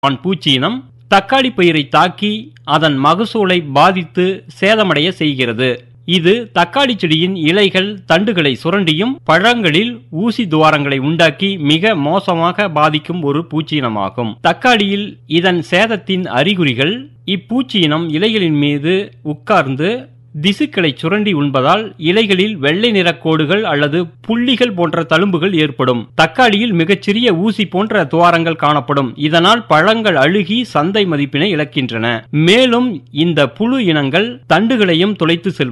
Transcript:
ஆண் பூச்சியினம் தக்காளி பயிரை தாக்கி அதன் மகசூலை பாதித்து சேதமடைய செய்கிறது இது தக்காளி செடியின் இலைகள் தண்டுகளை சுரண்டியும் பழங்களில் ஊசி துவாரங்களை உண்டாக்கி மிக மோசமாக பாதிக்கும் ஒரு பூச்சியினமாகும் தக்காளியில் இதன் சேதத்தின் அறிகுறிகள் இப்பூச்சியினம் இலைகளின் மீது உட்கார்ந்து திசுக்களை சுரண்டி உண்பதால் இலைகளில் வெள்ளை நிற கோடுகள் அல்லது புள்ளிகள் போன்ற தழும்புகள் ஏற்படும் தக்காளியில் மிகச்சிறிய ஊசி போன்ற துவாரங்கள் காணப்படும் இதனால் பழங்கள் அழுகி சந்தை மதிப்பினை இழக்கின்றன மேலும் இந்த புழு இனங்கள் தண்டுகளையும் துளைத்து செல்வது